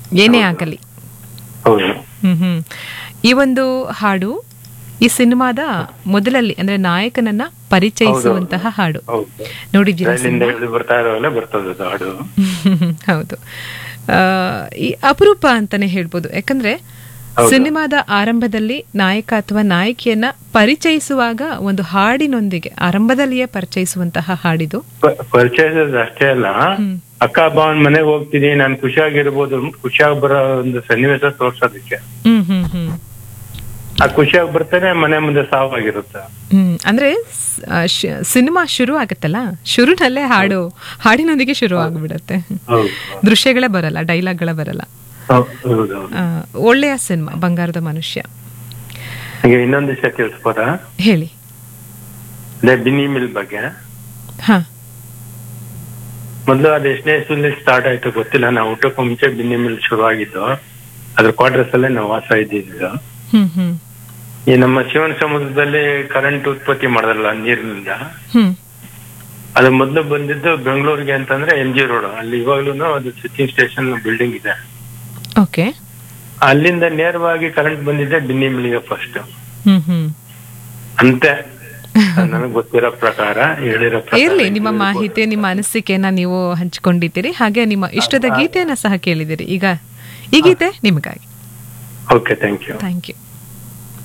ಏನೇ ಆಗಲಿ ಹೌದು ಹ್ಮ್ ಹ್ಮ್ ಈ ಒಂದು ಹಾಡು ಈ ಸಿನಿಮಾದ ಮೊದಲಲ್ಲಿ ಅಂದ್ರೆ ನಾಯಕನನ್ನ ಪರಿಚಯಿಸುವಂತಹ ಹಾಡು ಹೌದು ನೋಡಿದ್ದೀರಾ ರೈಲಿಂದ ಇಳಿದು ಬರ್ತಾ ಇರೋಲ್ಲ ಬರ್ತದೆ ಅದು ಹಾಡು ಹೌದು ಆ, ಈ ಅಪರೂಪ ಅಂತಾನೆ ಹೇಳ್ಬೋದು ಯಾಕಂದ್ರೆ ಹೌದು. ಸಿನಿಮಾದ ಆರಂಭದಲ್ಲಿ ನಾಯಕ ಅಥವಾ ನಾಯಕಿಯನ್ನ ಪರಿಚಯಿಸುವಾಗ ಒಂದು ಹಾಡಿನೊಂದಿಗೆ ಆರಂಭದಲ್ಲಿಯೇ ಪರಿಚಯಿಸುವಂತಹ ಹಾಡಿದು ಪ- ಪರಿಚಯದ ಅಷ್ಟೇ ಅಲ್ಲ ಅಕ್ಕ ಭಾವನ್ ಮನೆಗೆ ಹೋಗ್ತೀನಿ ನಾನು ಖುಷಿಯಾಗಿರ್ಬೋದು ಅಂದ್ಬಿಟ್ಟು ಖುಷಿಯಾಗಿ ಬರೋ ಒಂದು ಸನ್ನಿವೇಶ ತೋರ್ಸೋದಕ್ಕೆ ಹ್ಮ್ ಹ್ಮ್ ಹ್ಮ್ ಆ ಖುಷಿಯಾಗಿ ಬರ್ತಾನೆ ಮನೆ ಮುಂದೆ ಸಾವಾಗಿರುತ್ತೆ ಹ್ಮ್ ಅಂದ್ರೆ ಸ್- ಆ, ಶ್- ಸಿನಿಮಾ ಶುರು ಆಗತ್ತಲ್ಲ ಶುರುನಲ್ಲೇ ಹಾಡು ಹಾಡಿನೊಂದಿಗೆ ಶುರು ಆಗ್ಬಿಡತ್ತೆ ಹೌದು ದೃಶ್ಯಗಳೇ ಬರಲ್ಲ ಡೈಲಾಗ್ಗಳೇ ಬರಲ್ಲ ಹೌದು ಹೌದು ಆ, ಒಳ್ಳೆಯ ಸಿನಿಮಾ ಬಂಗಾರದ ಮನುಷ್ಯ ಹಾಗೆ ಇನ್ನೊಂದು ವಿಷಯ ತಿಳಿಸ್ಬೋದಾ ಹೇಳಿ ಅದೇ ಬಿನ್ನಿ ಮಿಲ್ ಬಗ್ಗೆ ಹಾ ಮೊದಲು ಅದು ಎಷ್ಟನೇ ಇಸ್ವಿಲಿ ಸ್ಟಾರ್ಟ್ ಆಯ್ತು ಗೊತ್ತಿಲ್ಲ ನಾವು ಊಟಕ್ಕೂ ಮುಂಚೆ ಬಿನ್ನಿ ಮಿಲ್ ಶುರುವಾಗಿದ್ದು ಅದ್ರ ಕ್ವಾರ್ಟರ್ಸ್ ಅಲ್ಲೇ ನಾವು ವಾಸ ಇದ್ದಿದ್ದು ಹ್ಮ್ ಹ್ಮ್ ಈ ನಮ್ಮ ಶಿವನ ಸಮುದ್ರದಲ್ಲಿ ಕರೆಂಟ್ ಉತ್ಪತ್ತಿ ಮಾಡೋದಲ್ಲ ನೀರಿನಿಂದ ಹ್ಮ್ ಅದು ಮೊದಲು ಬಂದಿದ್ದು ಬೆಂಗಳೂರಿಗೆ ಅಂತಂದ್ರೆ ಎಂ ಜಿ ರೋಡ್ ಅಲ್ಲಿ ಇವಾಗ್ಲೂ ಅದು ಸ್ವಿಚಿಂಗ್ ಸ್ಟೇಷನ್ ಬಿಲ್ಡಿಂಗ್ ಇದೆ ಓಕೆ ಅಲ್ಲಿಂದ ನೇರವಾಗಿ ಕರೆಂಟ್ ಬಂದಿದ್ದೆ ಬಿನ್ನಿ ಮಿಲ್ಗೆ ಫಸ್ಟ್ ಹ್ಮ್ ಹ್ಮ್ ಅಂತೆ ನನಗೆ ಗೊತ್ತಿರೋ ಪ್ರಕಾರ ಹೇಳಿರೋ ಪ್ರಕಾರ ಇರ್ಲಿ ನಿಮ್ಮ ಮಾಹಿತಿ ನಿಮ್ಮ ಅನಿಸಿಕೆಯನ್ನ ನೀವು ಹಂಚಿಕೊಂಡಿದ್ದೀರಿ ಹಾಗೆ ನಿಮ್ಮ ಇಷ್ಟದ ಗೀತೆಯನ್ನ ಸಹ ಕೇಳಿದಿರಿ ಈಗ ಈ ಗೀತೆ ನಿಮಗಾಗಿ okay thank you thank you